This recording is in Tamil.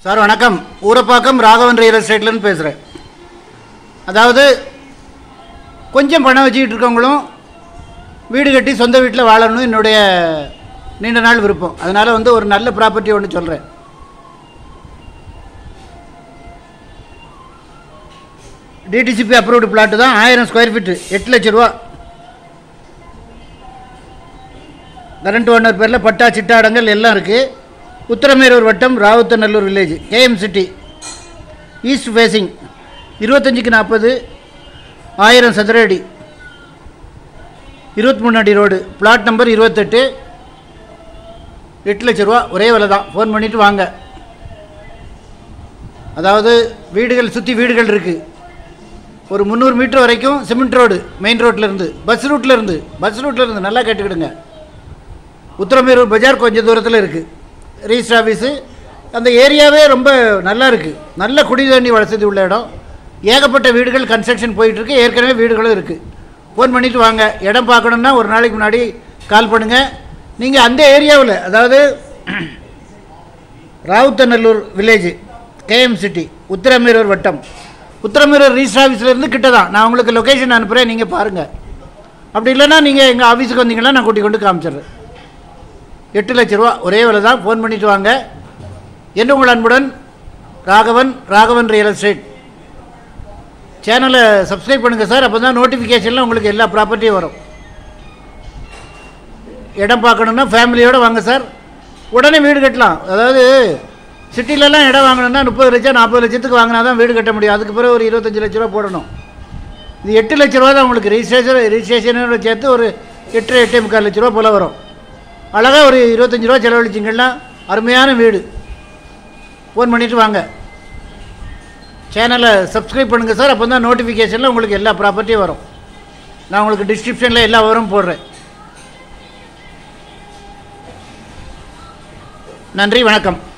சார் வணக்கம் ஊரப்பாக்கம் ராகவன் ரியல் எஸ்டேட்லேருந்து பேசுகிறேன் அதாவது கொஞ்சம் பணம் வச்சுக்கிட்டு இருக்கவங்களும் வீடு கட்டி சொந்த வீட்டில் வாழணும்னு என்னுடைய நீண்ட நாள் விருப்பம் அதனால் வந்து ஒரு நல்ல ப்ராப்பர்ட்டி ஒன்று சொல்கிறேன் டிடிசிபி அப்ரூவ்டு பிளாட்டு தான் ஆயிரம் ஸ்கொயர் ஃபீட்டு எட்டு லட்ச ரூபா கரண்ட் ஓனர் பேரில் பட்டா சிட்டாடங்கள் எல்லாம் இருக்குது உத்தரமேரூர் வட்டம் Ravuthanallur village KM city east facing இருபத்தஞ்சுக்கு நாற்பது ஆயிரம் சதுர அடி இருபத்தி மூணு அடி ரோடு பிளாட் நம்பர் இருபத்தெட்டு எட்டு லட்ச ரூபா ஒரே விலை தான் ஃபோன் பண்ணிவிட்டு வாங்க அதாவது வீடுகள் சுற்றி வீடுகள் இருக்குது ஒரு முந்நூறு மீட்டர் வரைக்கும் சிமெண்ட் ரோடு மெயின் ரோட்லேருந்து பஸ் ரூட்லேருந்து பஸ் ரூட்லேருந்து நல்லா கேட்டுக்கிடுங்க உத்தரமேரூர் பஜார் கொஞ்சம் தூரத்தில் இருக்குது ரிஜிஸ்டர் ஆஃபீஸு அந்த ஏரியாவே ரொம்ப நல்லா இருக்குது நல்ல குடி தண்ணி வசதி உள்ள இடம் ஏகப்பட்ட வீடுகள் கன்ஸ்ட்ரக்ஷன் போயிட்டுருக்கு ஏற்கனவே வீடுகளும் இருக்குது ஃபோன் பண்ணிவிட்டு வாங்க இடம் பார்க்கணுன்னா ஒரு நாளைக்கு முன்னாடி கால் பண்ணுங்கள் நீங்கள் அந்த ஏரியாவில் அதாவது Ravuthanallur village KM city Uthiramerur வட்டம் உத்திரமேரூர் ரிஜிஸ்டர் ஆஃபீஸ்லேருந்து கிட்ட தான் நான் உங்களுக்கு லொக்கேஷன் அனுப்புகிறேன் நீங்கள் பாருங்கள் அப்படி இல்லைன்னா நீங்கள் எங்கள் ஆஃபீஸுக்கு வந்தீங்கன்னா நான் கூட்டி கொண்டு காமிச்சிடுறேன் எட்டு லட்ச ரூபா ஒரே விலை தான் ஃபோன் பண்ணிட்டு வாங்க என்று உங்கள் அன்புடன் ராகவன் ராகவன் ரியல் எஸ்டேட் சேனலை சப்ஸ்கிரைப் பண்ணுங்கள் சார் அப்போ தான் நோட்டிஃபிகேஷனில் உங்களுக்கு எல்லா ப்ராப்பர்ட்டியும் வரும் இடம் பார்க்கணுன்னா ஃபேமிலியோடு வாங்க சார் உடனே வீடு கட்டலாம் அதாவது சிட்டிலலாம் இடம் வாங்கணும்னா முப்பது லட்சம் நாற்பது லட்சத்துக்கு வாங்கினா தான் வீடு கட்ட முடியும் அதுக்கு பிறகு ஒரு இருபத்தஞ்சி லட்ச ரூபா போடணும் இது எட்டு லட்ச ரூபா தான் உங்களுக்கு ரிஜிஸ்ட்ரேஷன் ரிஜிஸ்ட்ரேஷனோட சேர்த்து ஒரு எட்டு எட்டே முக்கால் லட்ச ரூபா போல் வரும் அழகாக ஒரு இருபத்தஞ்சி ரூபா செலவழிச்சிங்கன்னா அருமையான வீடு ஃபோன் பண்ணிவிட்டு வாங்க சேனலை சப்ஸ்கிரைப் பண்ணுங்கள் சார் அப்போ தான் நோட்டிஃபிகேஷனில் உங்களுக்கு எல்லா ப்ராப்பர்ட்டியும் வரும் நான் உங்களுக்கு டிஸ்கிரிப்ஷனில் எல்லா விவரம் போடுறேன் நன்றி வணக்கம்